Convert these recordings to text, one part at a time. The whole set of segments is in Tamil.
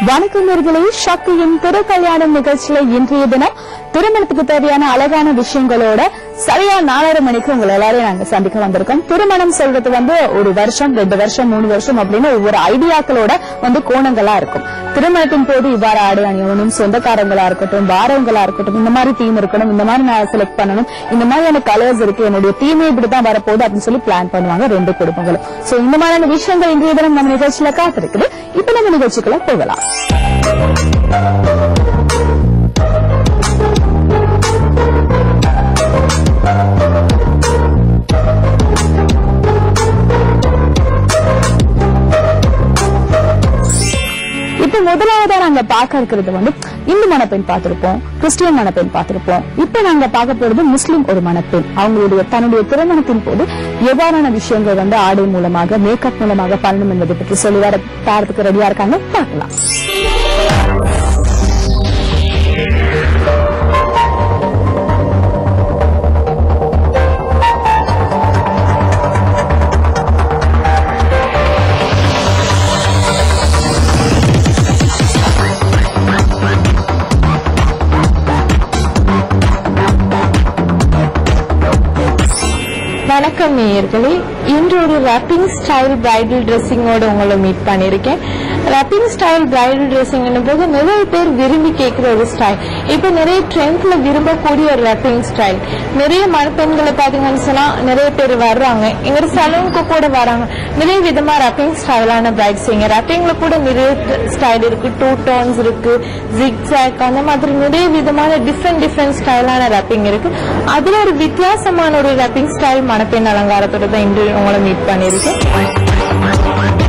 வணக்கம் நேர்களே சக்தியின் திருக்கல்யாணம் நிகழ்ச்சியில இன்றைய தினம் திருமணத்துக்கு தேவையான அழகான விஷயங்களோட சரியா நாலரை மணிக்கு உங்களை எல்லாரையும் நாங்க சந்திக்க வந்திருக்கோம் திருமணம் சொல்றது வந்து ஒரு வருஷம் ரெண்டு வருஷம் மூணு வருஷம் அப்படின்னு ஒவ்வொரு ஐடியாக்களோட வந்து கோணங்களா இருக்கும் திருமணத்தின் போது இவ்வாறு ஆடை அணியணும் சொந்தக்காரங்களா இருக்கட்டும் வாரவங்களா இருக்கட்டும் இந்த மாதிரி தீம் இருக்கணும் இந்த மாதிரி நான் செலக்ட் பண்ணணும் இந்த மாதிரியான கலர்ஸ் இருக்கு என்னுடைய தீமே இப்படிதான் வரப்போகுது அப்படின்னு சொல்லி பிளான் பண்ணுவாங்க ரெண்டு குடும்பங்களும் சோ இந்த மாதிரியான விஷயங்கள் இன்றைய தினம் நம்ம நிகழ்ச்சியில காத்திருக்குது இப்ப நம்ம நிகழ்ச்சிக்குள்ள போகலாம் இப்ப முதலாவதா நாங்க பார்க்க இருக்கிறது வந்து இந்து மணப்பெண் பார்த்திருப்போம் கிறிஸ்டியன் மணப்பெண் பார்த்திருப்போம் இப்ப நாங்க பார்க்க போறது முஸ்லிம் ஒரு மணப்பெண் அவங்களுடைய தன்னுடைய திருமணத்தின் போது எவ்வாறான விஷயங்கள் வந்து ஆடை மூலமாக மேக்கப் மூலமாக பண்ணணும் என்பதை பற்றி சொல்லி வர பாரத்துக்கு ரெடியா இருக்காங்க பார்க்கலாம் வணக்கம் நேயர்களே இன்று ஒரு ரப்பிங் ஸ்டைல் பிரைடல் ட்ரெஸ்ஸிங்கோட உங்களை மீட் பண்ணியிருக்கேன் ரப்பிங் ஸ்டைல் பிரைடல் ட்ரெஸ்ஸிங் போது நிறைய பேர் விரும்பி கேட்கிற ஒரு ஸ்டைல் இப்போ நிறைய ட்ரெண்ட்ல விரும்பக்கூடிய ஒரு ரப்பிங் ஸ்டைல் நிறைய மணப்பெண்களை பார்த்தீங்கன்னு சொன்னா நிறைய பேர் வர்றாங்க எங்க சலூனுக்கு கூட வராங்க நிறைய விதமா ரப்பிங் ஸ்டைலான பிரைட்ஸ் இங்க ரப்பிங்ல கூட நிறைய ஸ்டைல் இருக்கு டூ டோன்ஸ் இருக்கு ஜிக்ஸாக் அந்த மாதிரி நிறைய விதமான டிஃப்ரெண்ட் டிஃப்ரெண்ட் ஸ்டைலான ரப்பிங் இருக்கு அதுல ஒரு வித்தியாசமான ஒரு ரப்பிங் ஸ்டைல் மணப்பெண் அலங்காரத்தோட தான் இன்று உங்களை மீட் பண்ணியிருக்கேன்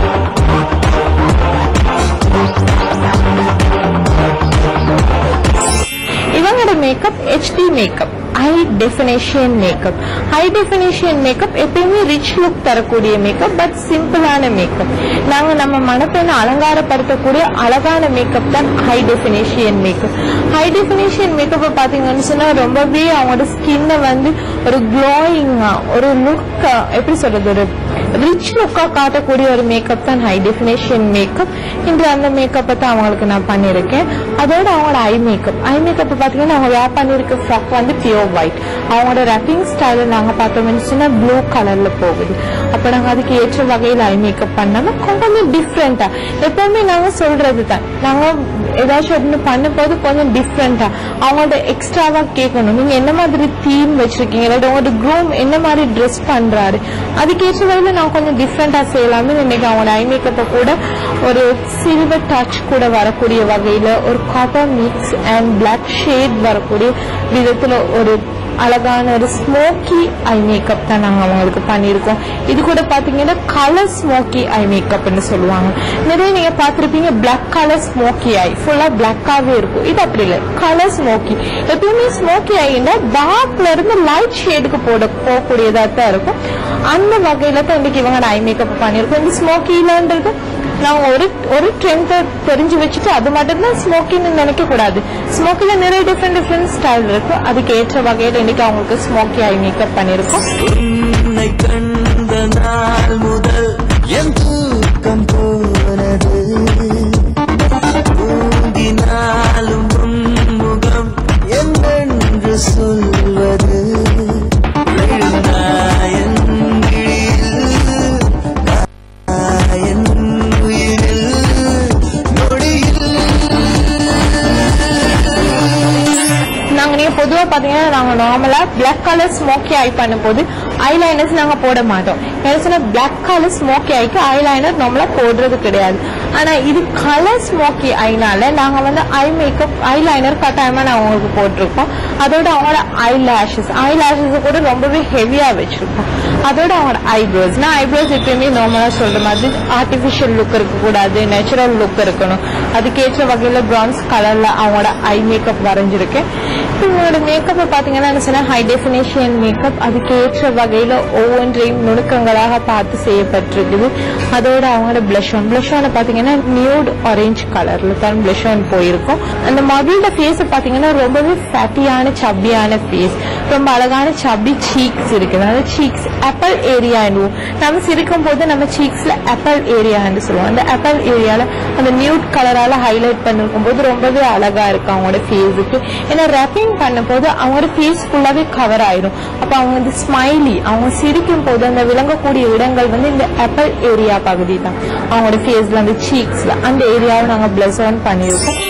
இவங்களோட makeup HD makeup high definition makeup high definition makeup எப்பயுமே ரிச் லுக் தரக்கூடிய மேக்கப் பட் சிம்பிளான மேக்கப் நாங்க நம்ம மனப்பெண்ணை அலங்காரப்படுத்தக்கூடிய அழகான மேக்கப் தான் high definition makeup high definition மேக்கப்பை பாத்தீங்கன்னு சொன்னா ரொம்பவே அவங்களோட ஸ்கின்னை வந்து ஒரு க்ளோயிங்கா ஒரு லுக் எப்படி சொல்றது ஒரு ரிச் லுக்கா காட்டக்கூடிய ஒரு மேக்கப் தான் ஹை டெஃபினேஷன் மேக்கப் இன்று அந்த மேக்கப்பை தான் அவங்களுக்கு நான் பண்ணியிருக்கேன் அதோட அவங்களோட ஐ மேக்கப் ஐ மேக்கப் பாத்தீங்கன்னா அவங்க வேர் பண்ணிருக்க ஃப்ராக் வந்து பியோர் ஒயிட் அவங்களோட ரப்பிங் ஸ்டைல நாங்க பார்த்தோம்னு சொன்னா ப்ளூ கலர்ல போகுது அப்ப நாங்க அதுக்கு ஏற்ற வகையில் ஐ மேக்கப் பண்ணாம கொஞ்சம் டிஃப்ரெண்டா எப்பவுமே நாங்க சொல்றது தான் நாங்க ஏதாச்சும் ஒன்று பண்ணும்போது கொஞ்சம் டிஃப்ரெண்டா அவங்கள்ட்ட எக்ஸ்ட்ராவா கேட்கணும் நீங்க என்ன மாதிரி தீம் வச்சிருக்கீங்க இல்லாட்டி உங்களோட க்ரூம் என்ன மாதிரி ட்ரெஸ் பண்றாரு அதுக்கேற்ற வகையில நான் கொஞ்சம் டிஃப்ரெண்டா செய்யலாம்னு இன்னைக்கு அவங்களோட ஐ மேக்கப்பை கூட ஒரு சில்வர் டச் கூட வரக்கூடிய வகையில ஒரு copper mix and black shade வரக்கூடிய விதத்துல ஒரு அழகான ஒரு ஸ்மோக்கி ஐ மேக்கப் தான் நாங்க அவங்களுக்கு பண்ணியிருக்கோம் இது கூட பாத்தீங்கன்னா கலர் ஸ்மோக்கி ஐ மேக்கப்னு சொல்லுவாங்க நிறைய நீங்க பார்த்திருப்பீங்க பிளாக் கலர் ஸ்மோக்கி ஐ ஃபுல்லா பிளாக்காவே இருக்கும் இது அப்படி இல்லை கலர் ஸ்மோக்கி எப்பயுமே ஸ்மோக்கி ஐன்னா டார்க்ல இருந்து லைட் ஷேடுக்கு போட போகக்கூடியதா தான் இருக்கும் அந்த வகையில தான் இன்னைக்கு இவங்க ஐ மேக்கப் பண்ணியிருக்கோம் இந்த ஸ்மோக்கிலன்றது நான் ஒரு ஒரு ட்ரெண்ட் தெரிஞ்சு வச்சுட்டு அது மட்டும் தான் ஸ்மோக்கின்னு நினைக்க கூடாது ஸ்மோக்கில நிறைய டிஃப்ரெண்ட் டிஃப்ரெண்ட் ஸ்டைல் இருக்கு அதுக்கு ஏற்ற வகையில இன்னைக்கு அவங்களுக்கு ஸ்மோக்கி ஐ மேக்கப் பண்ணிருக்கோம் உன்னை கண்ட நாள் முதல் என் தூக்கம் போனது தூங்கினாலும் உன் முகம் என்னென்று சொல்வது விழுந்தாயன் விழியில், காயன் உயிரில், நொடியில் நாங்க நீங்க பொதுவா பாத்தீங்கன்னா நாங்க நார்மலா பிளாக் கலர் ஸ்மோக்கி ஐ பண்ணும்போது ஐலைனர்ஸ் நாங்க போட மாட்டோம் என்ன சொன்னா பிளாக் கலர் ஸ்மோக்கி ஐக்கு ஐலைனர் நார்மலா போடுறது கிடையாது ஆனா இது கலர் ஸ்மோக்கி ஐனால நாங்க வந்து ஐ மேக்கப் ஐலைனர் கட்டாயமா நாங்க உங்களுக்கு போட்டிருக்கோம் அதோட அவங்களோட ஐ லேஷஸ் ஐ லேஷஸ் கூட ரொம்பவே ஹெவியா வச்சிருக்கோம் அதோட அவங்களோட ஐப்ரோஸ் நான் ஐப்ரோஸ் எப்பயுமே நார்மலா சொல்ற மாதிரி ஆர்டிபிஷியல் லுக் இருக்கக்கூடாது நேச்சுரல் லுக் இருக்கணும் அதுக்கேற்ற வகையில பிரான்ஸ் கலர்ல அவங்களோட ஐ மேக்கப் வரைஞ்சிருக்கேன் இவங்களோட மேக்கப்பை பார்த்தீங்கன்னா என்ன சொன்னா ஹை டெஃபினேஷன் மேக்கப் அதுக்கு ஏற்ற வகையில் ஒவ்வொன்றையும் நுணுக்கங்களாக பார்த்து செய்யப்பட்டிருக்குது அதோட அவங்களோட பிளஷ் ஆன் பிளஷ் ஆன் பார்த்தீங்கன்னா நியூட் ஆரஞ்சு கலர்ல தான் பிளஷ் ஆன் போயிருக்கும் அந்த மாடலோட ஃபேஸ் பார்த்தீங்கன்னா ரொம்பவே ஃபேட்டியான சப்பியான ஃபேஸ் ரொம்ப அழகான சப்பி சீக்ஸ் இருக்குது அந்த சீக்ஸ் ஆப்பிள் ஏரியா நம்ம சிரிக்கும் போது நம்ம சீக்ஸ்ல ஆப்பிள் ஏரியான்னு சொல்லுவோம் அந்த ஆப்பிள் ஏரியால அந்த நியூட் கலரால ஹைலைட் பண்ணிருக்கும் போது ரொம்பவே அழகா இருக்கு அவங்களோட ஃபேஸுக்கு ஏன்னா ரேப்பிங் பண்ணும்போது அவங்களோட ஃபேஸ் ஃபுல்லாவே கவர் ஆயிடும் அப்ப அவங்க வந்து ஸ்மைலி அவங்க சிரிக்கும் போது அந்த விளங்கக்கூடிய இடங்கள் வந்து இந்த ஆப்பிள் ஏரியா பகுதி தான் அவங்களோட ஃபேஸ்ல அந்த சீக்ஸ்ல அந்த ஏரியாவை நாங்க பிளஸ் ஆன் பண்ணியிருக்கோம்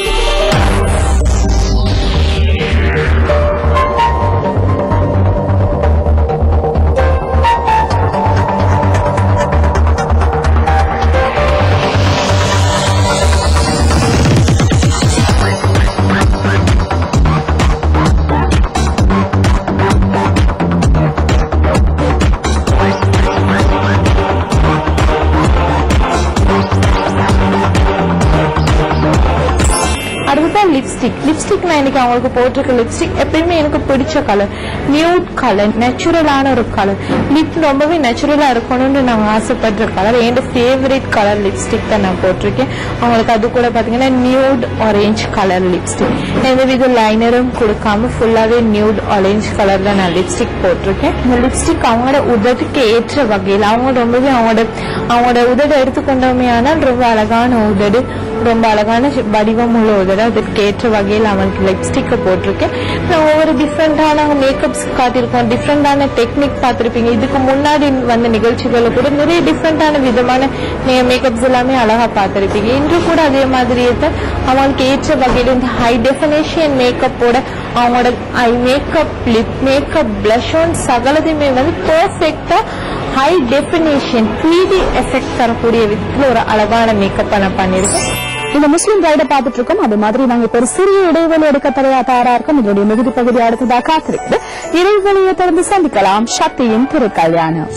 அடுத்ததான் லிப்ஸ்டிக் லிப்ஸ்டிக் நான் இன்னைக்கு அவங்களுக்கு போட்டிருக்க லிப்ஸ்டிக் எப்பயுமே எனக்கு பிடிச்ச கலர் நியூட் கலர் நேச்சுரலான ஒரு கலர் லிப் ரொம்பவே நேச்சுரலா இருக்கணும்னு நான் ஆசைப்படுற கலர் என் ஃபேவரட் கலர் லிப்ஸ்டிக் தான் நான் போட்டிருக்கேன் அவங்களுக்கு அது கூட பாத்தீங்கன்னா நியூட் ஆரஞ்ச் கலர் லிப்ஸ்டிக் எந்த வித லைனரும் கொடுக்காம ஃபுல்லாவே நியூட் ஆரஞ்ச் கலர்ல நான் லிப்ஸ்டிக் போட்டிருக்கேன் இந்த லிப்ஸ்டிக் அவங்களோட உதட்டுக்கு ஏற்ற வகையில் அவங்க ரொம்பவே அவங்களோட அவங்களோட உதடு எடுத்துக்கொண்டோமே ஆனால் ரொம்ப அழகான உதடு ரொம்ப அழகான வடிவம் உள்ள உதடு அதுக்கு ஏற்ற வகையில் அவனுக்கு லிப்ஸ்டிக்கை போட்டிருக்கேன் நான் ஒவ்வொரு டிஃப்ரெண்டான மேக்கப்ஸ் காட்டியிருக்கோம் டிஃப்ரெண்டான டெக்னிக் பார்த்திருப்பீங்க இதுக்கு முன்னாடி வந்த நிகழ்ச்சிகளில் கூட நிறைய டிஃப்ரெண்டான விதமான மேக்கப்ஸ் எல்லாமே அழகா பார்த்திருப்பீங்க இன்று கூட அதே மாதிரியே தான் அவங்களுக்கு ஏற்ற வகையில் இந்த ஹை டெஃபினேஷன் மேக்கப்போட அவங்களோட eye makeup lip makeup blush on சகலதையுமே வந்து பெர்ஃபெக்டா ஹை டெஃபினேஷன் 3D எஃபெக்ட் தரக்கூடிய விதத்தில் ஒரு அழகான மேக்கப்பை நான் பண்ணியிருக்கேன் இந்த முஸ்லிம் ரைட பார்த்துட்டு இருக்கோம் அது மாதிரி நாங்க இப்ப ஒரு சிறிய இடைவெளி எடுக்க தயாரா தயாரா இருக்கோம் இதனுடைய மிகுதி பகுதி அடுத்ததா காத்திருக்குது இடைவெளியை தொடர்ந்து சந்திக்கலாம் சக்தியின் திருக்கல்யாணம்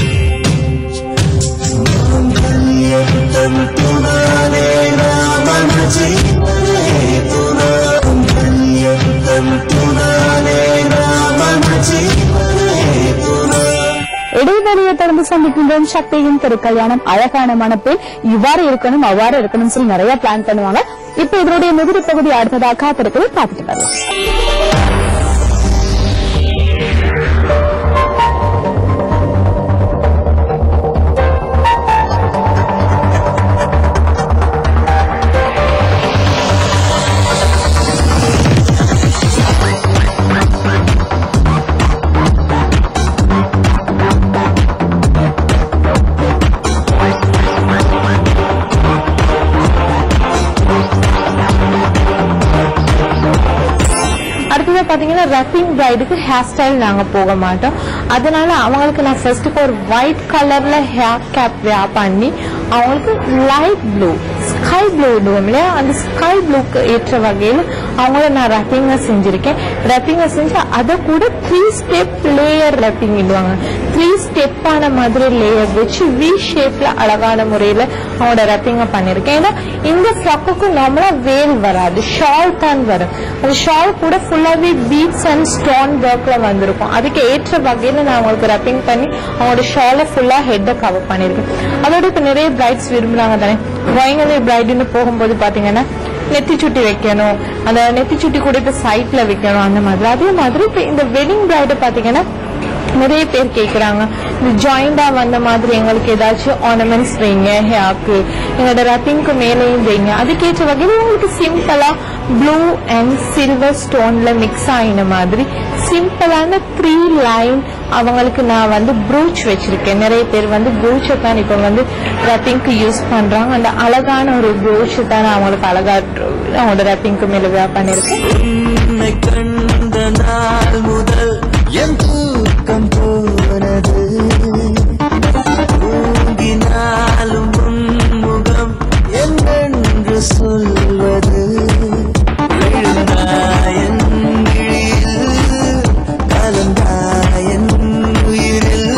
இடைவெளியை தொடர்ந்து சந்திக்கின்றோம் சக்தியின் திருக்கல்யாணம் அழகான மணப்பெண் இவ்வாறு இருக்கணும் அவ்வாறு இருக்கணும் சொல்லி நிறைய பிளான் பண்ணுவாங்க இப்ப இதனுடைய மிகுதி பகுதி அடுத்ததா காத்திருக்குது பார்த்துட்டு வரலாம் அடுத்தது பாத்தீங்கன்னா ரப்பிங் பிரைடுக்கு ஹேர் ஸ்டைல் நாங்க போக மாட்டோம் அதனால அவங்களுக்கு நான் ஃபர்ஸ்ட்டுக்கு ஒரு ஒயிட் கலர்ல ஹேர் கேப் வேர் பண்ணி அவங்களுக்கு லைட் ப்ளூ ஸ்கை ப்ளூ இடுவோம் இல்லையா அந்த ஸ்கை ப்ளூக்கு ஏற்ற வகையில் அவங்கள நான் ரப்பிங்க செஞ்சிருக்கேன் ரப்பிங்க செஞ்சு அதை கூட த்ரீ ஸ்டெப் லேயர் ரப்பிங் இடுவாங்க த்ரீ ஸ்டெப்பான மாதிரி லேயர் வச்சு வி ஷேப்ல அழகான முறையில அவங்களோட ரப்பிங்க பண்ணிருக்கேன் ஏன்னா இந்த ஃப்ராக்குக்கு நார்மலா வேல் வராது ஷால் தான் வரும் அந்த ஷால் கூட ஃபுல்லாவே பீட்ஸ் அண்ட் ஸ்டோன் ஒர்க்ல வந்திருக்கும் அதுக்கு ஏற்ற வகையில நான் அவங்களுக்கு ரப்பிங் பண்ணி அவங்களோட ஷாலை ஃபுல்லா ஹெட்டை கவர் பண்ணிருக்கேன் அதோட இப்ப நிறைய பிரைட்ஸ் விரும்புறாங்க தானே வயங்கவே பிரைடுன்னு போகும்போது பாத்தீங்கன்னா நெத்தி சுட்டி வைக்கணும் அந்த நெத்தி சுட்டி கூட இப்ப சைட்ல வைக்கணும் அந்த மாதிரி அதே மாதிரி இப்ப இந்த வெட்டிங் பிரைடு பாத்தீங்கன்னா நிறைய பேர் கேக்குறாங்க இந்த ஜாயிண்டா வந்த மாதிரி எங்களுக்கு ஏதாச்சும் ஆர்னமெண்ட்ஸ் வைங்க ஹேர்க்கு எங்களோட ரப்பிங்க்கு மேலேயும் வைங்க அதுக்கேற்ற வகையில் உங்களுக்கு சிம்பிளா ப்ளூ அண்ட் சில்வர் ஸ்டோன்ல மிக்ஸ் ஆயின மாதிரி சிம்பிளான த்ரீ லைன் அவங்களுக்கு நான் வந்து ப்ரூச் வச்சிருக்கேன் நிறைய பேர் வந்து ப்ரூச்சை தான் இப்போ வந்து ரப்பிங்க்கு யூஸ் பண்றாங்க அந்த அழகான ஒரு ப்ரூச் தான் நான் அவங்களுக்கு அழகா அவங்களோட ரப்பிங்க்கு மேல wear பண்ணிருக்கேன் உன்னை கண்ட நாள் முதல் என் தூக்கம் போனது தூங்கினாலும் உன் முகம் என்னென்று சொல்வது விழுந்தாயன் விழியில் கலந்தாயன் உயிரில்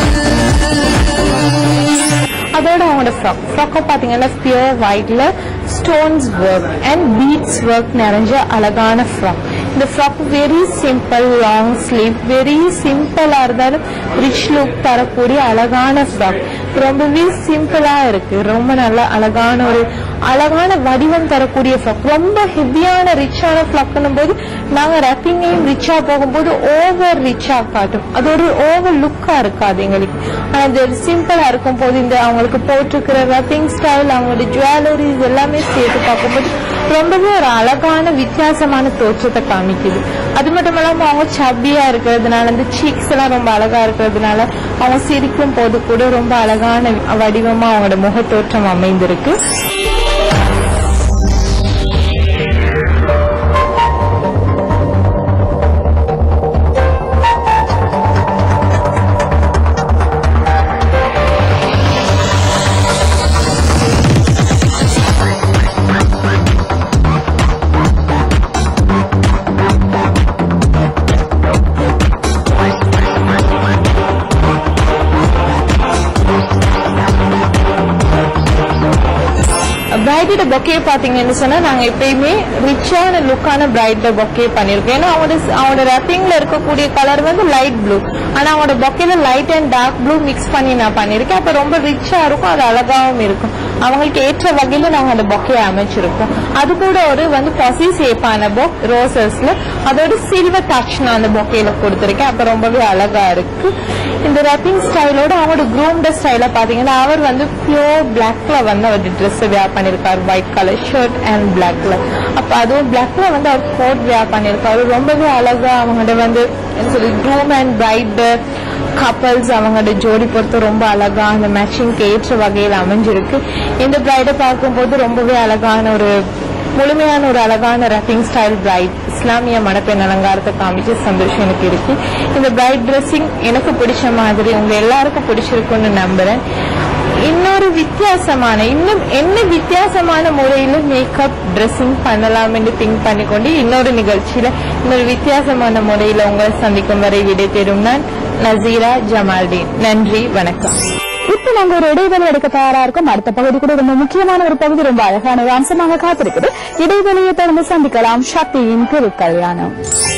அதோட அவங்களோட ஃப்ராக் ஃப்ராக்கை பார்த்தீங்கன்னா பியூர் ஒயிட்ல stones work and beads work நிறைஞ்ச அழகான ஃப்ராக் இந்த frock very simple long sleeve very சிம்பிளா இருந்தாலும் ரிச் லுக் தரக்கூடிய அழகான ஃப்ராக் ரொம்பவே சிம்பிளா இருக்கு ரொம்ப நல்ல அழகான ஒரு அழகான வடிவம் தரக்கூடிய ஃப்ராக் ரொம்ப ஹெவியான ரிச்சான ஃப்ராக்னும் போது நாங்க ரப்பிங்கையும் ரிச்சா போகும்போது ஓவர் ரிச்சா காட்டும் அது ஒரு ஓவர் லுக்கா இருக்காது எங்களுக்கு ஆனா இது சிம்பிளா இருக்கும் போது இந்த அவங்களுக்கு போட்டிருக்கிற ரப்பிங் ஸ்டைல் அவங்களோட ஜுவல்லரிஸ் எல்லாமே சேர்த்து பார்க்கும்போது ரொம்பவே ஒரு அழகான வித்தியாசமான தோற்றத்தை காமிக்குது அது மட்டும் இல்லாம அவங்க சப்பியா இருக்கிறதுனால இந்த சீக்ஸ் எல்லாம் ரொம்ப அழகா இருக்கிறதுனால அவங்க சிரிக்கும் போது கூட ரொம்ப அழகான வடிவமா அவங்களோட முகத்தோற்றம் அமைந்திருக்கு பிரைடோட பொக்கே பாத்தீங்கன்னு சொன்னா நாங்க எப்பயுமே ரிச்சான லுக்கான பிரைட் பொக்கே பண்ணிருக்கோம் ஏன்னா அவங்களோட அவங்களோட ரப்பிங்ல இருக்கக்கூடிய கலர் வந்து லைட் ப்ளூ ஆனா அவங்களோட பொக்கேல light and dark blue mix பண்ணி நான் பண்ணிருக்கேன் அப்ப ரொம்ப ரிச்சா இருக்கும் அது அழகாவும் இருக்கும் அவங்களுக்கு ஏற்ற வகையில நாங்க அந்த பொக்கே அமைச்சிருக்கோம் அது கூட ஒரு வந்து பசி சேப்பான பொக் ரோசஸ்ல அதோட சில்வர் டச் நான் அந்த பொக்கேல கொடுத்திருக்கேன் அப்ப ரொம்பவே அழகா இருக்கு இந்த ரப்பிங் ஸ்டைலோட அவங்களோட க்ரூம்ட ஸ்டைல பாத்தீங்கன்னா அவர் வந்து பியோர் பிளாக்ல வந்து அவர் ட்ரெஸ் வேர் பண்ணிருக்காரு ஒயிட் கலர் ஷர்ட் அண்ட் பிளாக்ல அப்ப அதுவும் பிளாக்ல வந்து அவர் கோட் வேர் பண்ணிருக்காரு ரொம்பவே அழகா அவங்களோட வந்து என்ன சொல்லி க்ரூம் அண்ட் பிரைட் கப்பல்ஸ் அவங்களோட ஜோடி பொறுத்து ரொம்ப அழகா அந்த மேட்சிங்க்கு ஏற்ற வகையில் அமைஞ்சிருக்கு இந்த பிரைடை பார்க்கும்போது ரொம்பவே அழகான ஒரு முழுமையான ஒரு அழகான ரப்பிங் ஸ்டைல் பிரைட் இஸ்லாமிய மணப்பெண் அலங்காரத்தை காமிச்ச சந்தோஷம் எனக்கு இருக்கு இந்த பிரைட் ட்ரெஸ்ஸிங் எனக்கு பிடிச்ச மாதிரி உங்க எல்லாருக்கும் பிடிச்சிருக்குன்னு நம்புறேன் இன்னொரு வித்தியாசமான இன்னும் என்ன வித்தியாசமான முறையில மேக்கப் ட்ரெஸ்ஸிங் பண்ணலாம்னு திங்க் பண்ணிக்கொண்டு இன்னொரு நிகழ்ச்சியில இன்னொரு வித்தியாசமான முறையில உங்களை சந்திக்கும் வரை விடை தேடும் நான் நசீரா ஜமால்தீன் நன்றி வணக்கம் இப்ப நாங்க ஒரு இடைவெளி எடுக்க தயாரா இருக்கோம் அடுத்த பகுதி கூட ரொம்ப முக்கியமான ஒரு பகுதி ரொம்ப அழகான ஒரு அம்சமாக காத்திருக்குது இடைவெளியை தொடர்ந்து சந்திக்கலாம் சக்தியின் திருக்கல்யாணம்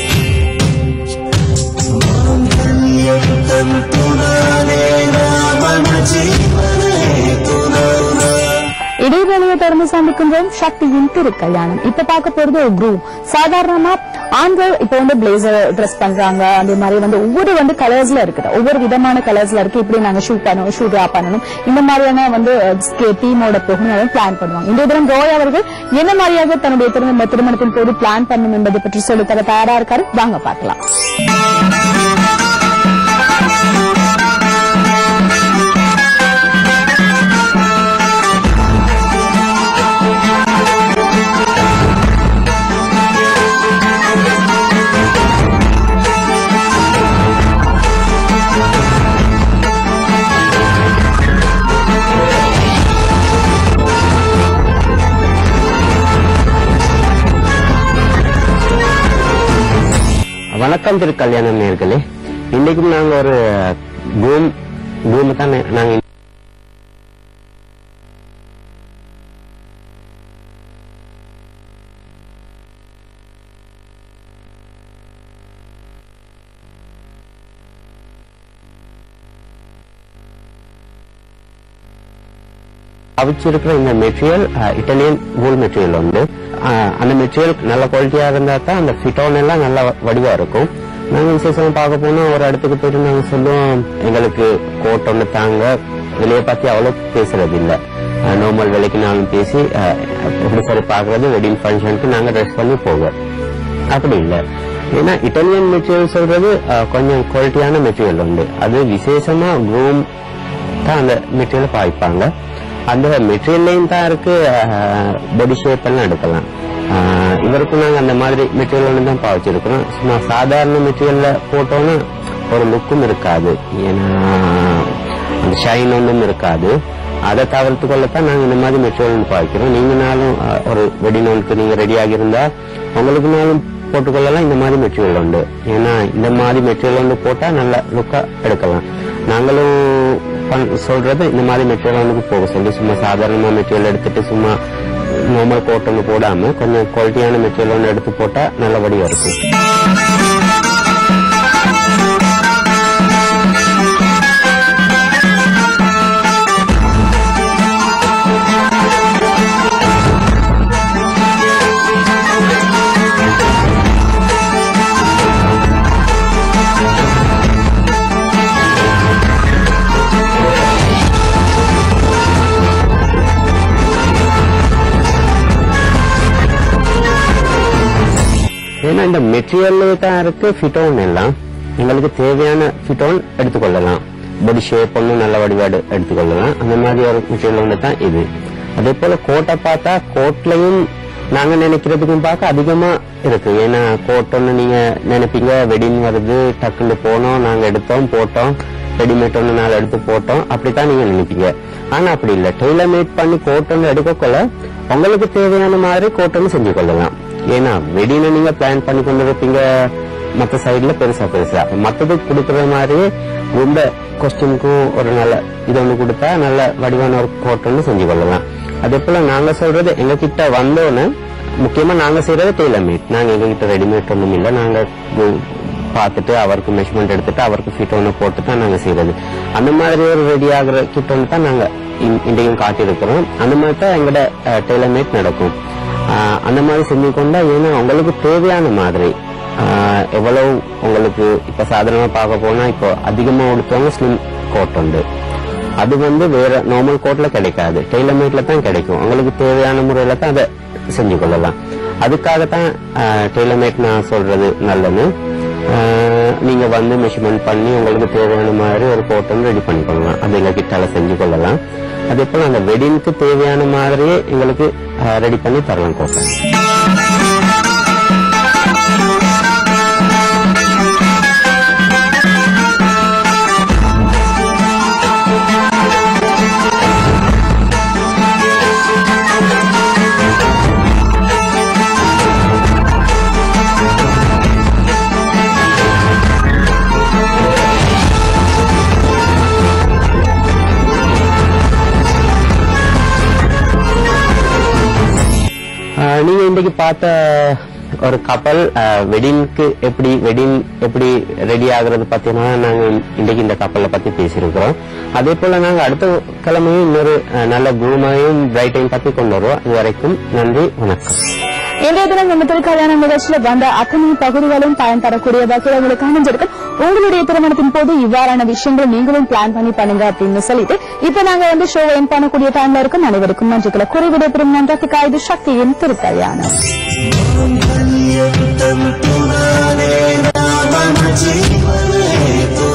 இடைவேளையை தொடர்ந்து சந்திக்கின்றோம் சக்தியின் திருக்கல்யாணம் இப்ப பார்க்க போறது ஒரு குரூம் சாதாரணமா ஆண்கள் இப்ப வந்து பிளேசர் ட்ரெஸ் பண்றாங்க அதே மாதிரி வந்து ஒவ்வொரு வந்து கலர்ஸ்ல இருக்குது ஒவ்வொரு விதமான கலர்ஸ்ல இருக்கு இப்படி நாங்க ஷூட் பண்ணணும் ஷூட் ட்ரா பண்ணணும் இந்த மாதிரியான வந்து டீமோட போகணும் பிளான் பண்ணுவாங்க இந்த தினம் ரோய் அவர்கள் என்ன மாதிரியாக தன்னுடைய திருமண திருமணத்தின் போது பிளான் பண்ணும் என்பதை பற்றி சொல்லித்தர தயாரா இருக்காரு வாங்க பார்க்கலாம் வணக்கம் திரு கல்யாணம் நேர்களே இன்னைக்கும் நாங்க ஒரு பூம் பூம் தான் நே- நாங்க அவிச்சிருக்கிற இந்த மெட்டீரியல் இட்டாலியன் வூல் மெட்டீரியல் வந்து அஹ், அந்த மெட்டீரியல் நல்ல குவாலிட்டியா இருந்தா தான் அந்த ஃபிட்டோன் எல்லாம் நல்ல வடிவா இருக்கும் நாங்க விசேஷமா பார்க்க போனா ஒரு இடத்துக்கு போயிட்டு நாங்க சொல்லுவோம் எங்களுக்கு கோட் ஒன்று தாங்க விலையை பத்தி அவ்வளவு பேசுறது இல்ல நார்மல் விலைக்குனாலும் பேசி அஹ், எப்படி சரி பார்க்கறது வெட்டிங் ஃபங்க்ஷனுக்கு நாங்க ட்ரெஸ் பண்ணி போவோம் அப்படி இல்ல ஏன்னா இட்டாலியன் மெட்டீரியல் சொல்றது அஹ், கொஞ்சம் குவாலிட்டியான மெட்டீரியல் உண்டு அது விசேஷமா க்ரூம் தான் அந்த மெட்டீரியல் பாய்ப்பாங்க அந்த மெட்டீரியல்லையும் தான் இருக்கு பாடி ஷேப் எல்லாம் எடுக்கலாம் ஆஹ் இவருக்கும் நாங்க அந்த மாதிரி மெட்டீரியல் ஒன்று தான் பாய்ச்சிருக்கிறோம் சும்மா சாதாரண மெட்டீரியல்ல போட்டோன்னா ஒரு லுக்கும் இருக்காது ஏன்னா அந்த ஷைன் ஒன்றும் இருக்காது அதை தவிர்த்து கொள்ளத்தான் நாங்க இந்த மாதிரி மெட்டீரியல் பாய்க்கிறோம் நீங்கனாலும் ஆஹ், ஒரு வெடி நூலுக்கு நீங்க ரெடி ஆகியிருந்தா உங்களுக்குனாலும் போட்டுக்கொள்ளலாம் இந்த மாதிரி மெட்டீரியல் உண்டு ஏன்னா இந்த மாதிரி மெட்டீரியல் வந்து போட்டா நல்ல லுக்கா எடுக்கலாம் நாங்களும் பண்- சொல்றது இந்த மாதிரி மெட்டீரியல் வந்து போக சொல்லி சும்மா சாதாரணமா மெட்டீரியல் எடுத்துட்டு சும்மா நார்மல் கோட் ஒன்று போடாம கொஞ்சம் குவாலிட்டியான மெட்டீரியல் ஒன்று எடுத்து போட்டா நல்லபடியா இருக்கும் ஏன்னா இந்த மெட்டீரியல் தான் இருக்கு ஃபிட்டோன் எல்லாம் எங்களுக்கு தேவையான ஃபிட்டோன் எடுத்துக்கொள்ளலாம் பாடி ஷேப் ஒன்றும் நல்ல வடிவாடு எடுத்துக்கொள்ளலாம் அந்த மாதிரி ஒரு மெட்டீரியல் ஒன்று தான் இது அதே போல கோட்டை பார்த்தா கோட்லையும் நாங்க நினைக்கிறதுக்கும் பார்க்க அதிகமா இருக்கு ஏன்னா கோட் ஒன்று நீங்க நினைப்பீங்க வெடிங் வருது டக்குன்னு போனோம் நாங்க எடுத்தோம் போட்டோம் ரெடிமேட் ஒன்று நாலு எடுத்து போட்டோம் அப்படித்தான் நீங்க நினைப்பீங்க ஆனா அப்படி இல்லை டெய்லர் மேட் பண்ணி கோட் ஒன்று எடுக்கக்குள்ள உங்களுக்கு தேவையான மாதிரி கோட் ஒன்று செஞ்சு கொள்ளலாம் ஏன்னா வெடின்னு நீங்க பிளான் பண்ணி கொண்டு இருப்பீங்க மத்த சைடுல பெருசா பெருசா மத்ததுக்கு கொடுக்கற மாதிரியே ரொம்ப கொஸ்டினுக்கும் ஒரு நல்ல இது ஒண்ணு கொடுத்தா நல்ல வடிவான ஒரு கோட் ஒன்று செஞ்சு கொள்ளலாம் அதே போல நாங்க சொல்றது எங்க கிட்ட வந்தோன்னு முக்கியமா நாங்க செய்யறது டெய்லர் மேட் நாங்க எங்க கிட்ட ரெடிமேட் ஒண்ணும் இல்ல நாங்க கு- பார்த்துட்டு அவருக்கு மெஷர்மெண்ட் எடுத்துட்டு அவருக்கு ஃபிட் ஒன்று போட்டு தான் நாங்க செய்யறது அந்த மாதிரி ஒரு ரெடி ஆகுற கிட் ஒன்று தான் நாங்க இன்- இன்றைக்கும் காட்டியிருக்கிறோம் அந்த மாதிரி தான் எங்களோட டெய்லர் மேட் நடக்கும் ஆஹ் அந்த மாதிரி செஞ்சு கொண்டா ஏன்னா உங்களுக்கு தேவையான மாதிரி ஆஹ் எவ்வளவு உங்களுக்கு இப்ப சாதாரணமா பார்க்க போனா இப்போ அதிகமா உடுத்தவங்க ஸ்லிம் கோட் உண்டு அது வந்து வேற நார்மல் கோட்ல கிடைக்காது டெய்லர் மேட்ல தான் கிடைக்கும் உங்களுக்கு தேவையான முறையில தான் அதை செஞ்சு கொள்ளலாம் அதுக்காகத்தான் டெய்லர் மேட் நான் சொல்றது நல்லது ஆஹ் நீங்க வந்து மெஷர்மெண்ட் பண்ணி உங்களுக்கு தேவையான மாதிரி ஒரு கோட் வந்து ரெடி பண்ணி கொள்ளலாம் அது எங்க கிட்டால செஞ்சு கொள்ளலாம் அதே போல அந்த வெட்டிங்க்கு தேவையான மாதிரியே எங்களுக்கு ரெடி பண்ணி தரலாம் கோட்டை ஆஹ் நீங்க இன்னைக்கு பார்த்த ஒரு கப்பல் வெட்டிங்க்கு எப்படி வெட்டிங் எப்படி ரெடி ஆகுறது பத்தினா நாங்க இன்னைக்கு இந்த கப்பலை பத்தி பேசியிருக்கிறோம் அதே போல நாங்க அடுத்த கிழமையும் இன்னொரு ஆஹ் நல்ல குருமையும் பிரைட்டையும் பத்தி கொண்டு வருவோம் இது வரைக்கும் நன்றி வணக்கம் இன்றைய தினம் நம்ம திருக்கல்யாண நிகழ்ச்சியில வந்த அத்தனை பகுதிகளும் பயன் தரக்கூடிய வகையில் உங்களுக்கு அமைஞ்சிருக்கு உங்களுடைய திருமணத்தின் போது இவ்வாறான விஷயங்களை நீங்களும் பிளான் பண்ணி பண்ணுங்க அப்படின்னு சொல்லிட்டு இப்ப நாங்க வந்து ஷோ என் பண்ணக்கூடிய டைம்ல இருக்கும் அனைவருக்கும் நன்றிகளை குறைவிட பெரும் நன்றத்துக்கா இது சக்தியின் திருக்கல்யாணம் తంతునానే రామ జీవనే